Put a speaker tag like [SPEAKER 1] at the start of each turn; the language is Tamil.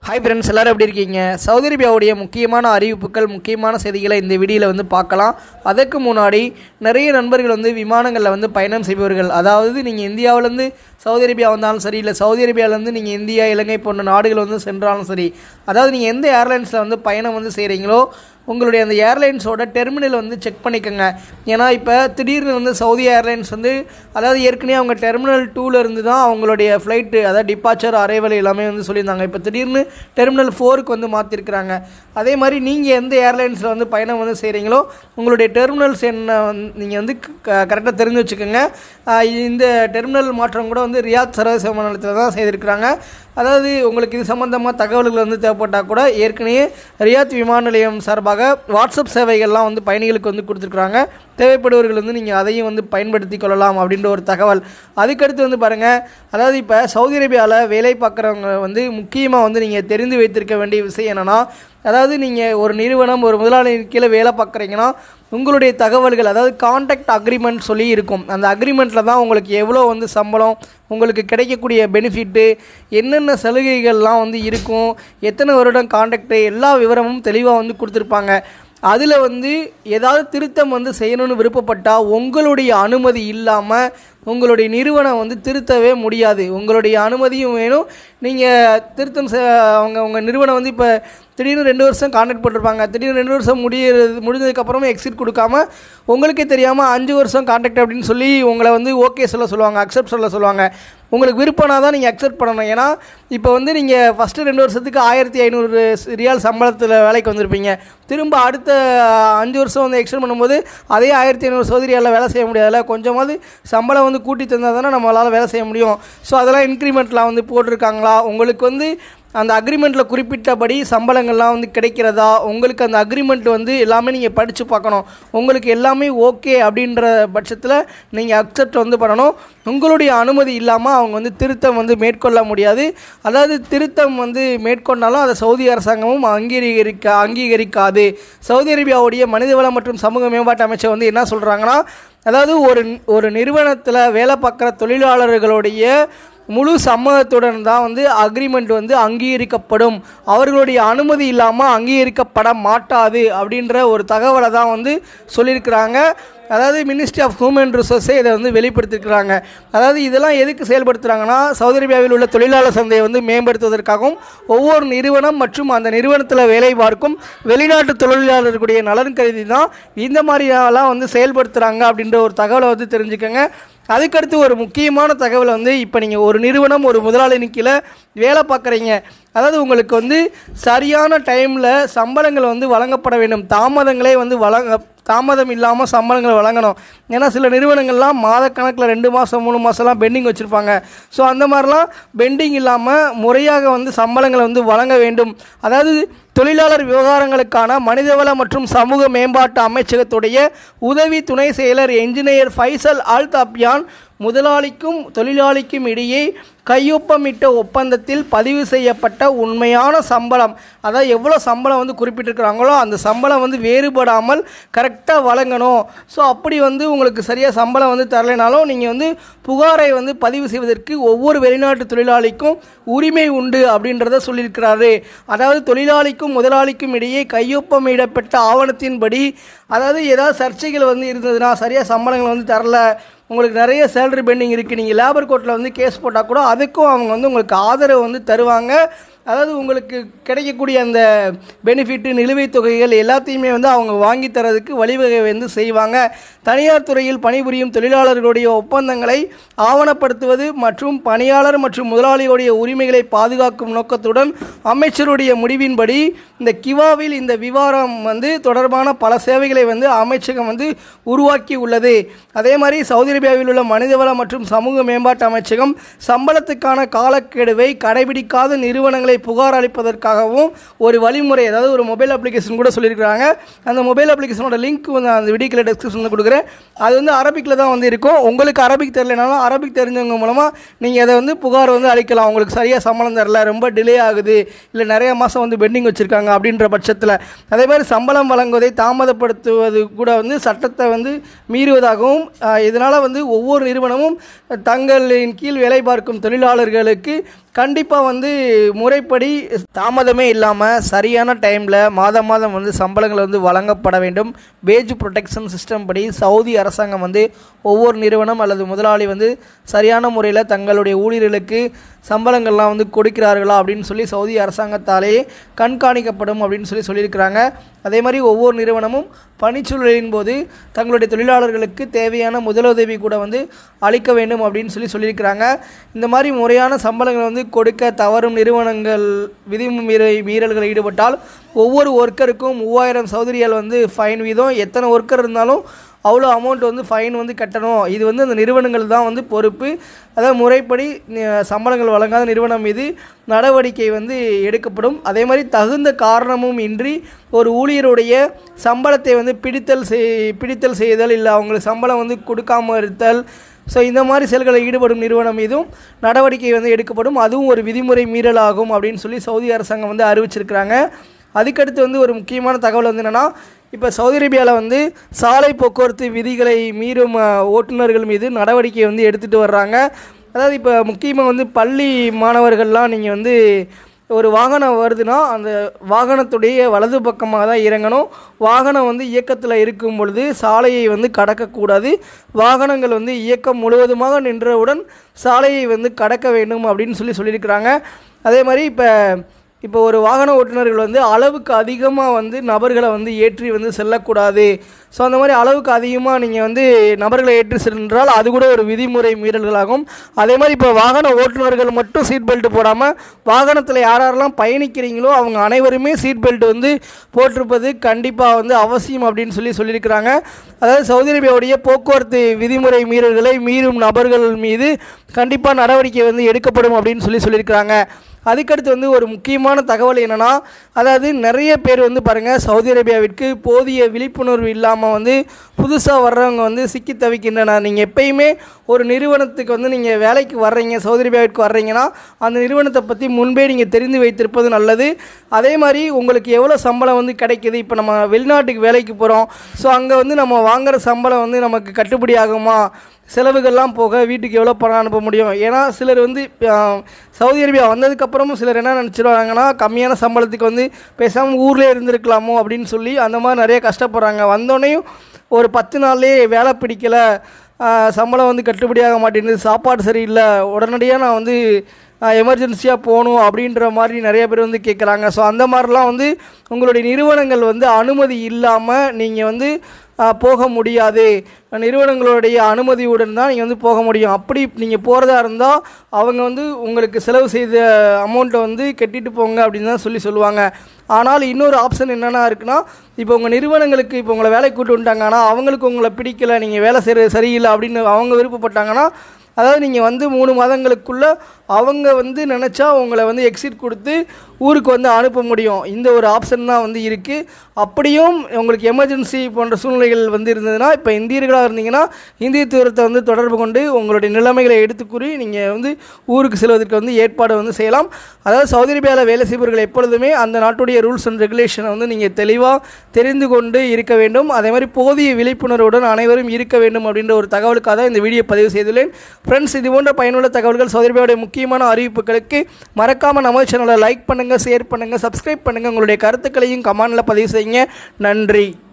[SPEAKER 1] ஹாய் ஃப்ரெண்ட்ஸ் எல்லாரும் எப்படி இருக்கீங்க சவுதி அரேபியாவுடைய முக்கியமான அறிவிப்புகள் முக்கியமான செய்திகளை இந்த வீடியோவில் வந்து பார்க்கலாம் அதற்கு முன்னாடி நிறைய நண்பர்கள் வந்து விமானங்களில் வந்து பயணம் செய்பவர்கள் அதாவது நீங்கள் இந்தியாவிலேருந்து சவுதி அரேபியா வந்தாலும் சரி இல்லை சவுதி அரேபியாவிலேருந்து நீங்கள் இந்தியா இலங்கை போன்ற நாடுகள் வந்து சென்றாலும் சரி அதாவது நீங்கள் எந்த ஏர்லைன்ஸில் வந்து பயணம் வந்து செய்கிறீங்களோ உங்களுடைய அந்த ஏர்லைன்ஸோட டெர்மினல் வந்து செக் பண்ணிக்கோங்க ஏன்னா இப்போ திடீர்னு வந்து சவுதி ஏர்லைன்ஸ் வந்து அதாவது ஏற்கனவே அவங்க டெர்மினல் டூவில் இருந்து தான் அவங்களுடைய ஃப்ளைட்டு அதாவது டிபார்ச்சர் அரைவல் எல்லாமே வந்து சொல்லியிருந்தாங்க இப்போ திடீர்னு டெர்மினல் ஃபோருக்கு வந்து மாற்றிருக்கிறாங்க அதே மாதிரி நீங்கள் எந்த ஏர்லைன்ஸில் வந்து பயணம் வந்து செய்கிறீங்களோ உங்களுடைய டெர்மினல்ஸ் என்ன நீங்கள் வந்து கரெக்டாக தெரிஞ்சு வச்சுக்கோங்க ஆஹ் இந்த டெர்மினல் மாற்றம் கூட வந்து ரியாத் சர்வதேச விமான நிலையத்தில் தான் செய்திருக்கிறாங்க அதாவது உங்களுக்கு இது சம்மந்தமாக தகவல்கள் வந்து தேவைப்பட்டால் கூட ஏற்கனவே ரியாத் விமான நிலையம் சார்பாக வாட்ஸ்அப் சேவைகள்லாம் வந்து பயணிகளுக்கு வந்து கொடுத்துருக்குறாங்க தேவைப்படுவர்கள் வந்து நீங்கள் அதையும் வந்து பயன்படுத்தி கொள்ளலாம் அப்படின்ற ஒரு தகவல் அதுக்கடுத்து வந்து பாருங்கள் அதாவது இப்போ சவுதி அரேபியாவில் வேலை பார்க்குறவங்க வந்து முக்கியமாக வந்து நீங்கள் தெரிந்து வைத்திருக்க வேண்டிய விஷயம் என்னென்னா அதாவது நீங்கள் ஒரு நிறுவனம் ஒரு முதலாளி கீழே வேலை பார்க்குறீங்கன்னா உங்களுடைய தகவல்கள் அதாவது கான்டாக்ட் அக்ரிமெண்ட் சொல்லி இருக்கும் அந்த அக்ரிமெண்ட்டில் தான் உங்களுக்கு எவ்வளோ வந்து சம்பளம் உங்களுக்கு கிடைக்கக்கூடிய பெனிஃபிட்டு என்னென்ன சலுகைகள்லாம் வந்து இருக்கும் எத்தனை வருடம் கான்டாக்டு எல்லா விவரமும் தெளிவாக வந்து கொடுத்துருப்பாங்க அதில் வந்து ஏதாவது திருத்தம் வந்து செய்யணும்னு விருப்பப்பட்டால் உங்களுடைய அனுமதி இல்லாமல் உங்களுடைய நிறுவனம் வந்து திருத்தவே முடியாது உங்களுடைய அனுமதியும் வேணும் நீங்கள் திருத்தம் செ- அவங்க உங்கள் நிறுவனம் வந்து இப்போ திடீர்னு ரெண்டு வருஷம் கான்டாக்ட் போட்டிருப்பாங்க திடீர்னு ரெண்டு வருஷம் முடியறது முடிஞ்சதுக்கப்புறமா எக்ஸிட் கொடுக்காம உங்களுக்கே தெரியாமல் அஞ்சு வருஷம் கான்டாக்ட் அப்படின்னு சொல்லி உங்களை வந்து ஓகே சொல்ல சொல்லுவாங்க அக்செப்ட் சொல்ல சொல்லுவாங்க உங்களுக்கு விருப்பம்னா தான் நீங்கள் அக்செப்ட் பண்ணணும் ஏன்னா இப்போ வந்து நீங்கள் ஃபஸ்ட்டு ரெண்டு வருஷத்துக்கு ஆயிரத்தி ஐநூறு ரியால் சம்பளத்தில் வேலைக்கு வந்திருப்பீங்க திரும்ப அடுத்த அஞ்சு வருஷம் வந்து எக்ஸ்டெண்ட் பண்ணும்போது அதே ஆயிரத்தி ஐநூறு சௌதரியால் வேலை செய்ய முடியாதுல்ல கொஞ்சமாவது சம்பளம் வந்து கூட்டி தந்தால் தானே நம்மளால் வேலை செய்ய முடியும் ஸோ அதெல்லாம் இன்க்ரிமெண்ட்லாம் வந்து போட்டிருக்காங்களா உங்களுக்கு வந்து அந்த அக்ரிமெண்ட்டில் குறிப்பிட்டபடி சம்பளங்கள்லாம் வந்து கிடைக்கிறதா உங்களுக்கு அந்த அக்ரிமெண்ட் வந்து எல்லாமே நீங்கள் படித்து பார்க்கணும் உங்களுக்கு எல்லாமே ஓகே அப்படின்ற பட்சத்தில் நீங்கள் அக்செப்ட் வந்து பண்ணணும் உங்களுடைய அனுமதி இல்லாமல் அவங்க வந்து திருத்தம் வந்து மேற்கொள்ள முடியாது அதாவது திருத்தம் வந்து மேற்கொண்டாலும் அதை சவுதி அரசாங்கமும் அங்கீகரிக்க அங்கீகரிக்காது சவுதி அரேபியாவுடைய மனிதவள மற்றும் சமூக மேம்பாட்டு அமைச்சர் வந்து என்ன சொல்கிறாங்கன்னா அதாவது ஒரு ஒரு நிறுவனத்தில் வேலை பார்க்குற தொழிலாளர்களுடைய முழு சம்மதத்துடன் தான் வந்து அக்ரிமெண்ட் வந்து அங்கீகரிக்கப்படும் அவர்களுடைய அனுமதி இல்லாமல் அங்கீகரிக்கப்பட மாட்டாது அப்படின்ற ஒரு தகவலை தான் வந்து சொல்லியிருக்கிறாங்க அதாவது மினிஸ்ட்ரி ஆஃப் ஹியூமன் ரிசோர்ஸே இதை வந்து வெளிப்படுத்திருக்கிறாங்க அதாவது இதெல்லாம் எதுக்கு செயல்படுத்துகிறாங்கன்னா சவுதி அரேபியாவில் உள்ள தொழிலாளர் சந்தையை வந்து மேம்படுத்துவதற்காகவும் ஒவ்வொரு நிறுவனம் மற்றும் அந்த நிறுவனத்தில் வேலை பார்க்கும் வெளிநாட்டு தொழிலாளர்களுடைய நலன் கருதி தான் இந்த மாதிரியெல்லாம் வந்து செயல்படுத்துகிறாங்க அப்படின்ற ஒரு தகவலை வந்து தெரிஞ்சுக்கோங்க அதுக்கடுத்து ஒரு முக்கியமான தகவல் வந்து இப்போ நீங்கள் ஒரு நிறுவனம் ஒரு முதலாளியின் கீழே வேலை பார்க்குறீங்க அதாவது உங்களுக்கு வந்து சரியான டைமில் சம்பளங்கள் வந்து வழங்கப்பட வேண்டும் தாமதங்களே வந்து வழங்க தாமதம் இல்லாமல் சம்பளங்கள் வழங்கணும் ஏன்னா சில நிறுவனங்கள்லாம் மாதக்கணக்கில் ரெண்டு மாதம் மூணு மாதம்லாம் பெண்டிங் வச்சுருப்பாங்க ஸோ அந்த மாதிரிலாம் பெண்டிங் இல்லாமல் முறையாக வந்து சம்பளங்களை வந்து வழங்க வேண்டும் அதாவது தொழிலாளர் விவகாரங்களுக்கான மனிதவள மற்றும் சமூக மேம்பாட்டு அமைச்சகத்துடைய உதவி துணை செயலர் என்ஜினியர் ஃபைசல் அல் தப்யான் முதலாளிக்கும் தொழிலாளிக்கும் இடையே கையொப்பமிட்ட ஒப்பந்தத்தில் பதிவு செய்யப்பட்ட உண்மையான சம்பளம் அதாவது எவ்வளோ சம்பளம் வந்து குறிப்பிட்டிருக்கிறாங்களோ அந்த சம்பளம் வந்து வேறுபடாமல் கரெக்டாக வழங்கணும் ஸோ அப்படி வந்து உங்களுக்கு சரியாக சம்பளம் வந்து தரலைனாலும் நீங்கள் வந்து புகாரை வந்து பதிவு செய்வதற்கு ஒவ்வொரு வெளிநாட்டு தொழிலாளிக்கும் உரிமை உண்டு அப்படின்றத சொல்லியிருக்கிறாரு அதாவது தொழிலாளிக்கும் முதலாளிக்கும் இடையே கையொப்பமிடப்பட்ட ஆவணத்தின்படி அதாவது ஏதாவது சர்ச்சைகள் வந்து இருந்ததுன்னா சரியாக சம்பளங்கள் வந்து தரல உங்களுக்கு நிறைய சேலரி பெண்டிங் இருக்குது நீங்கள் லேபர் கோர்ட்டில் வந்து கேஸ் போட்டால் கூட அதுக்கும் அவங்க வந்து உங்களுக்கு ஆதரவு வந்து தருவாங்க அதாவது உங்களுக்கு கிடைக்கக்கூடிய அந்த பெனிஃபிட்டு நிலுவைத் தொகைகள் எல்லாத்தையுமே வந்து அவங்க வாங்கி தரதுக்கு வழிவகை வந்து செய்வாங்க தனியார் துறையில் பணிபுரியும் தொழிலாளர்களுடைய ஒப்பந்தங்களை ஆவணப்படுத்துவது மற்றும் பணியாளர் மற்றும் முதலாளியுடைய உரிமைகளை பாதுகாக்கும் நோக்கத்துடன் அமைச்சருடைய முடிவின்படி இந்த கிவாவில் இந்த விவாரம் வந்து தொடர்பான பல சேவைகளை வந்து அமைச்சகம் வந்து உருவாக்கி உள்ளது அதே மாதிரி சவுதி அரேபியாவில் உள்ள மனிதவள மற்றும் சமூக மேம்பாட்டு அமைச்சகம் சம்பளத்துக்கான காலக்கெடுவை கடைபிடிக்காத நிறுவனங்களை புகார் அளிப்பதற்காகவும் ஒரு வழிமுறை அதாவது ஒரு மொபைல் அப்ளிகேஷன் கூட சொல்லியிருக்கிறாங்க அந்த மொபைல் அப்ளிகேஷனோட லிங்க் வந்து அந்த வீடியோக்கில் டிஸ்கிரிப்ஷனில் கொடுக்குறேன் அது வந்து அரபிக்கில் தான் வந்து இருக்கும் உங்களுக்கு அரபிக் தெரியலனாலும் அரபிக் தெரிஞ்சவங்க மூலமாக நீங்கள் அதை வந்து புகார் வந்து அளிக்கலாம் உங்களுக்கு சரியாக சம்பளம் தரல ரொம்ப டிலே ஆகுது இல்லை நிறைய மாதம் வந்து பெண்டிங் வச்சுருக்காங்க அப்படின்ற பட்சத்தில் அதே மாதிரி சம்பளம் வழங்குவதை தாமதப்படுத்துவது கூட வந்து சட்டத்தை வந்து மீறுவதாகவும் இதனால் வந்து ஒவ்வொரு நிறுவனமும் தங்களின் கீழ் வேலை பார்க்கும் தொழிலாளர்களுக்கு கண்டிப்பாக வந்து முறைப்படி தாமதமே இல்லாமல் சரியான டைமில் மாதம் மாதம் வந்து சம்பளங்கள் வந்து வழங்கப்பட வேண்டும் வேஜ் ப்ரொடெக்ஷன் சிஸ்டம் படி சவுதி அரசாங்கம் வந்து ஒவ்வொரு நிறுவனம் அல்லது முதலாளி வந்து சரியான முறையில் தங்களுடைய ஊழியர்களுக்கு சம்பளங்கள்லாம் வந்து கொடுக்கிறார்களா அப்படின்னு சொல்லி சவுதி அரசாங்கத்தாலேயே கண்காணிக்கப்படும் அப்படின்னு சொல்லி சொல்லியிருக்கிறாங்க அதே மாதிரி ஒவ்வொரு நிறுவனமும் பணிச்சூழலின் போது தங்களுடைய தொழிலாளர்களுக்கு தேவையான முதலுதவி கூட வந்து அளிக்க வேண்டும் அப்படின்னு சொல்லி சொல்லியிருக்கிறாங்க இந்த மாதிரி முறையான சம்பளங்கள் வந்து கொடுக்க தவறும் நிறுவனங்கள் விதிமீற மீறல்களில் ஈடுபட்டால் ஒவ்வொரு ஒர்க்கருக்கும் மூவாயிரம் சௌதரியால் வந்து ஃபைன் வீதம் எத்தனை ஒர்க்கர் இருந்தாலும் அவ்வளோ அமௌண்ட் வந்து ஃபைன் வந்து கட்டணும் இது வந்து அந்த நிறுவனங்கள் தான் வந்து பொறுப்பு அதாவது முறைப்படி நி- சம்பளங்கள் வழங்காத நிறுவனம் மீது நடவடிக்கை வந்து எடுக்கப்படும் அதே மாதிரி தகுந்த காரணமும் இன்றி ஒரு ஊழியருடைய சம்பளத்தை வந்து பிடித்தல் செய் பிடித்தல் செய்தல் இல்லை அவங்களுக்கு சம்பளம் வந்து கொடுக்காம இருத்தல் ஸோ இந்த மாதிரி செயல்களில் ஈடுபடும் நிறுவனம் மீதும் நடவடிக்கை வந்து எடுக்கப்படும் அதுவும் ஒரு விதிமுறை மீறலாகும் அப்படின்னு சொல்லி சவுதி அரசாங்கம் வந்து அறிவிச்சிருக்கிறாங்க அதுக்கடுத்து வந்து ஒரு முக்கியமான தகவல் வந்து என்னென்னா இப்போ சவுதி அரேபியாவில் வந்து சாலை போக்குவரத்து விதிகளை மீறும் அஹ், ஓட்டுநர்கள் மீது நடவடிக்கை வந்து எடுத்துகிட்டு வர்றாங்க அதாவது இப்போ முக்கியமாக வந்து பள்ளி மாணவர்கள்லாம் நீங்கள் வந்து ஒரு வாகனம் வருதுன்னா அந்த வாகனத்துடைய வலது பக்கமாக தான் இறங்கணும் வாகனம் வந்து இயக்கத்தில் இருக்கும் பொழுது சாலையை வந்து கடக்கக்கூடாது வாகனங்கள் வந்து இயக்கம் முழுவதுமாக நின்றவுடன் சாலையை வந்து கடக்க வேண்டும் அப்படின்னு சொல்லி சொல்லியிருக்கிறாங்க அதே மாதிரி இப்போ இப்போ ஒரு வாகன ஓட்டுநர்கள் வந்து அளவுக்கு அதிகமாக வந்து நபர்களை வந்து ஏற்றி வந்து செல்லக்கூடாது ஸோ அந்த மாதிரி அளவுக்கு அதிகமாக நீங்கள் வந்து நபர்களை ஏற்றி சென்றால் அது கூட ஒரு விதிமுறை மீறல்களாகும் அதே மாதிரி இப்போ வாகன ஓட்டுநர்கள் மட்டும் சீட் பெல்ட் போடாமல் வாகனத்தில் யார் யாரெல்லாம் பயணிக்கிறீங்களோ அவங்க அனைவருமே சீட் பெல்ட் வந்து போட்டிருப்பது கண்டிப்பாக வந்து அவசியம் அப்படின்னு சொல்லி சொல்லியிருக்கிறாங்க அதாவது சவுதி அரேபியாவுடைய போக்குவரத்து விதிமுறை மீறல்களை மீறும் நபர்கள் மீது கண்டிப்பாக நடவடிக்கை வந்து எடுக்கப்படும் அப்படின்னு சொல்லி சொல்லியிருக்கிறாங்க அதுக்கடுத்து வந்து ஒரு முக்கியமான தகவல் என்னென்னா அதாவது நிறைய பேர் வந்து பாருங்கள் சவுதி அரேபியாவிற்கு போதிய விழிப்புணர்வு இல்லாமல் வந்து புதுசாக வர்றவங்க வந்து சிக்கி தவிக்கின்றனர் நீங்கள் எப்பயுமே ஒரு நிறுவனத்துக்கு வந்து நீங்கள் வேலைக்கு வர்றீங்க சவுதி அரேபியாவிற்கு வர்றீங்கன்னா அந்த நிறுவனத்தை பற்றி முன்பே நீங்கள் தெரிந்து வைத்திருப்பது நல்லது அதே மாதிரி உங்களுக்கு எவ்வளோ சம்பளம் வந்து கிடைக்குது இப்போ நம்ம வெளிநாட்டுக்கு வேலைக்கு போகிறோம் ஸோ அங்கே வந்து நம்ம வாங்குற சம்பளம் வந்து நமக்கு கட்டுப்படி ஆகுமா செலவுகள்லாம் போக வீட்டுக்கு எவ்வளோ பணம் அனுப்ப முடியும் ஏன்னா சிலர் வந்து ஆஹ், சவுதி அரேபியா வந்ததுக்கப்புறமும் சிலர் என்ன நினச்சிடுவாங்கன்னா கம்மியான சம்பளத்துக்கு வந்து பேசாமல் ஊர்லேயே இருந்திருக்கலாமோ அப்படின்னு சொல்லி அந்த மாதிரி நிறைய கஷ்டப்படுறாங்க வந்தோடனேயும் ஒரு பத்து நாள்லேயே வேலை பிடிக்கலை ஆஹ், சம்பளம் வந்து கட்டுப்படியாக மாட்டேங்குது சாப்பாடு சரியில்லை உடனடியாக நான் வந்து எமர்ஜென்சியாக போகணும் அப்படின்ற மாதிரி நிறைய பேர் வந்து கேட்குறாங்க ஸோ அந்த மாதிரிலாம் வந்து உங்களுடைய நிறுவனங்கள் வந்து அனுமதி இல்லாமல் நீங்கள் வந்து ஆஹ், போக முடியாது நிறுவனங்களுடைய அனுமதியுடன் தான் நீங்கள் வந்து போக முடியும் அப்படி நீங்கள் போகிறதா இருந்தால் அவங்க வந்து உங்களுக்கு செலவு செய்த அமௌண்ட்டை வந்து கட்டிட்டு போங்க அப்படின்னு தான் சொல்லி சொல்லுவாங்க ஆனால் இன்னொரு ஆப்ஷன் என்னென்னா இருக்குன்னா இப்போ உங்கள் நிறுவனங்களுக்கு இப்போ உங்களை வேலைக்கு கூட்டு வந்துட்டாங்க ஆனால் அவங்களுக்கு உங்களை பிடிக்கல நீங்கள் வேலை செய்கிறது சரியில்லை அப்படின்னு அவங்க விருப்பப்பட்டாங்கன்னா அதாவது நீங்கள் வந்து மூணு மாதங்களுக்குள்ளே அவங்க வந்து நினச்சா உங்களை வந்து எக்ஸிட் கொடுத்து ஊருக்கு வந்து அனுப்ப முடியும் இந்த ஒரு ஆப்ஷன் தான் வந்து இருக்குது அப்படியும் உங்களுக்கு எமர்ஜென்சி போன்ற சூழ்நிலைகள் வந்து இருந்ததுன்னா இப்போ இந்தியர்களாக இருந்தீங்கன்னா இந்திய தூரத்தை வந்து தொடர்பு கொண்டு உங்களுடைய நிலைமைகளை எடுத்து கூறி நீங்கள் வந்து ஊருக்கு செல்வதற்கு வந்து ஏற்பாடு வந்து செய்யலாம் அதாவது சவுதி அரேபியாவில் வேலை செய்பவர்கள் எப்பொழுதுமே அந்த நாட்டுடைய ரூல்ஸ் அண்ட் ரெகுலேஷனை வந்து நீங்கள் தெளிவாக தெரிந்து கொண்டு இருக்க வேண்டும் அதே மாதிரி போதிய விழிப்புணர்வுடன் அனைவரும் இருக்க வேண்டும் அப்படின்ற ஒரு தகவலுக்காக தான் இந்த வீடியோ பதிவு செய்துள்ளேன் ஃப்ரெண்ட்ஸ் இது போன்ற பயனுள்ள தகவல்கள் சவுதி அரேபியாவுடைய முக்கியமான அறிவிப்புகளுக்கு மறக்காமல் நம்ம சேனலை லைக் பண்ணுங்கள் ஷேர் பண்ணுங்கள் சப்ஸ்கிரைப் பண்ணுங்கள் உங்களுடைய கருத்துக்களையும் கமெண்டில் பதிவு செய்யுங்க நன்றி